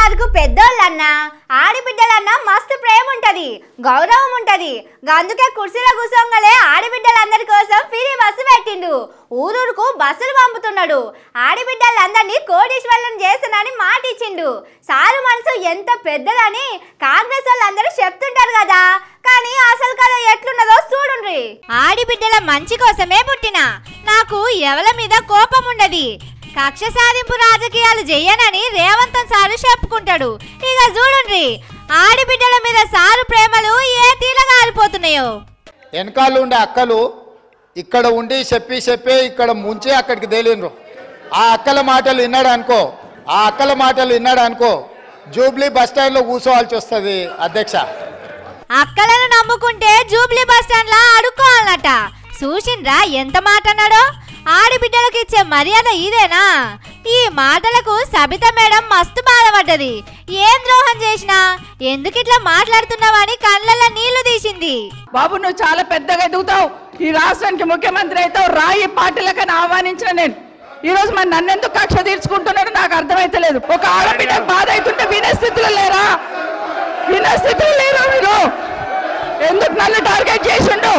సార్కు పెద్దోళ్ళన్నా ఆడబిడ్డలన్నా మస్తు ప్రేమ ఉంటది గౌరవం ఉంటది అందుకే కుర్చీలో కూసోంగలే ఆడబిడ్డలందరి కోసం ఫ్రీ బస్సు పెట్టిండు ఊరూరుకు బస్సులు పంపుతున్నాడు ఆడబిడ్డలందరినీ కోటీశ్వరులను చేస్తానని మాట ఇచ్చిండు సారు మనసు ఎంత పెద్దదని కాంగ్రెస్ వాళ్ళందరూ చెప్తుంటారు కదా కానీ అసలు కథ ఎట్లున్నదో చూడుండ్రి ఆడిబిడ్డల మంచి కోసమే పుట్టిన నాకు ఎవల మీద కోపం ఉండది కక్ష సాధింపు రాజకీయాలు చెయ్యనని రేవంత్ సారు చెప్పుకుంటాడు ఇక చూడుండ్రి ఆడిబిడ్డల మీద సారు ప్రేమలు ఏ తీలగా ఆరిపోతున్నాయో వెనకాల ఉండే అక్కలు ఇక్కడ ఉండి చెప్పి చెప్పి ఇక్కడ ముంచి అక్కడికి తేలిండ్రు ఆ అక్కల మాటలు విన్నాడు అనుకో ఆ అక్కల మాటలు విన్నాడు అనుకో జూబ్లీ బస్ స్టాండ్లో కూర్చోవాల్సి వస్తుంది అధ్యక్ష అక్కలను నమ్ముకుంటే జూబ్లీ బస్ స్టాండ్ లా అడుక్కోవాలన్నట చూసిండ్రా ఎంత మాట అన్నాడో ఆడిబిడ్డలకు ఇచ్చే మర్యాద ఇదేనా ఈ మాటలకు సబిత మేడం మస్తు బాధపడ్డది ఏం ద్రోహం చేసినా ఎందుకు ఇట్లా మాట్లాడుతున్నావని కళ్ళల్లో నీళ్లు తీసింది బాబు నువ్వు చాలా పెద్దగా ఎదుగుతావు ఈ రాష్ట్రానికి ముఖ్యమంత్రి అవుతావు రాయి పార్టీలకని ఆహ్వానించిన నేను ఈ రోజు మరి నన్ను ఎందుకు కక్ష తీర్చుకుంటున్నాడు నాకు అర్థమైతలేదు ఒక ఆడబిడ్డ బాధ అవుతుంటే వినే స్థితిలో లేరా వినే స్థితిలో లేరా మీరు ఎందుకు నన్ను టార్గెట్ చేసిండు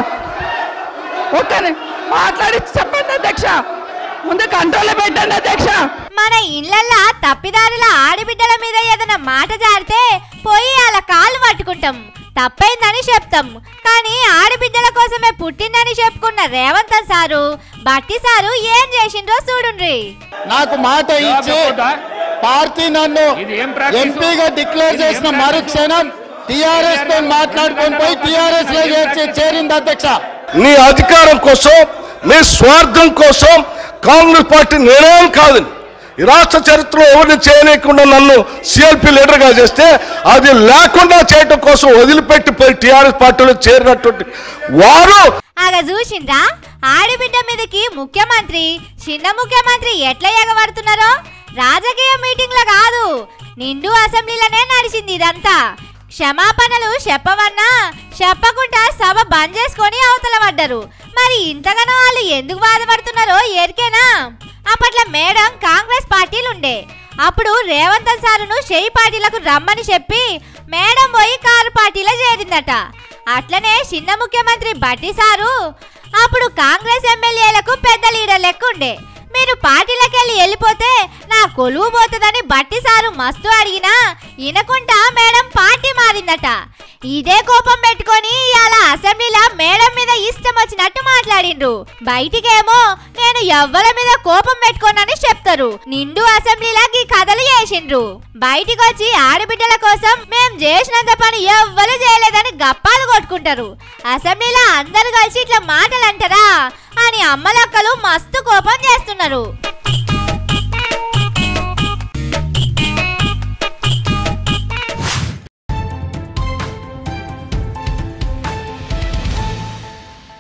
ఒక్క ని- మాట్లాడి చెప్పండి అధ్యక్ష ముందు కంట్రోల్లో పెట్టండి అధ్యక్ష మన ఇళ్ళల్లా తప్పిదారుల ఆడబిడ్డల మీద ఏదైనా మాట జారితే పోయి అలా కాళ్ళు పట్టుకుంటాం తప్పైందని చెప్తాం కానీ ఆడబిడ్డల కోసమే పుట్టిందని చెప్పుకున్న రేవంత్ సారు బట్టి సారు ఏం చేసిండ్రో చూడుండ్రి నాకు మాట ఇచ్చి చెప్పొద్దా? పార్టీ నన్ను ఇది ఏం ప్రాక్టీసు? ఎంపీగా డిక్లేర్ ఇది ఏం చేసిన ప్రాక్టీసు? మరుక్షణం టిఆర్ఎస్ తో మాట్లాడుకొని పోయి టిఆర్ఎస్ లో చేర్చి- చేరింది అధ్యక్ష నీ అధికారం కోసం నీ స్వార్థం కోసం కాంగ్రెస్ పార్టీ నిర్ణయం కాదు ఈ రాష్ట్ర చరిత్రలో ఎవరిని చేయలేకుండా నన్ను సిఎల్పి లీడర్గా చేస్తే అది లేకుండా చేయటం కోసం వదిలిపెట్టి పోయి టీఆర్ఎస్ పార్టీలో చేరినటువంటి వారు ఆగ చూసిండ్రా ఆడబిడ్డ మీదకి ముఖ్యమంత్రి చిన్న ముఖ్యమంత్రి ఎట్లా ఎగబడుతున్నారో రాజకీయ మీటింగ్లో కాదు నిండు అసెంబ్లీలోనే నడిచింది ఇదంతా క్షమాపణలు చెప్పవన్నా చెప్పకుండా సభ బంద్ చేసుకొని అవతల పడ్డారు మరి ఇంతగానో వాళ్ళు ఎందుకు బాధపడుతున్నారో ఎరికేనా అప్పట్లో మేడం కాంగ్రెస్ పార్టీలు ఉండే అప్పుడు రేవంత్ సారును షెయి పార్టీలకు రమ్మని చెప్పి మేడం పోయి కారు పార్టీలో చేరిందట అట్లనే చిన్న ముఖ్యమంత్రి బట్టి సారు అప్పుడు కాంగ్రెస్ ఎమ్మెల్యేలకు పెద్ద లీడర్ లెక్క ఉండే మీరు పార్టీలకు వెళ్ళి వెళ్ళిపోతే నా కొలువు పోతుందని బట్టి సారు మస్తు అడిగినా వినకుండా మేడం పార్టీ మారిందట ఇదే కోపం పెట్టుకొని ఇవాళ అసెంబ్లీలో మేడం మీద ఇష్టం వచ్చినట్టు మాట్లాడిండ్రు బయటికేమో నేను ఎవ్వల మీద కోపం పెట్టుకోనని చెప్తారు నిండు అసెంబ్లీలోకి కథలు చేసిండ్రు బయటికి వచ్చి ఆడబిడ్డల కోసం మేం చేసినంత పని ఎవ్వరు చేయలేదని గప్పాలు కొట్టుకుంటారు అసెంబ్లీలో అందరు కలిసి ఇట్లా మాటలు అంటారా అని అమ్మలక్కలు మస్తు కోపం చేస్తున్నారు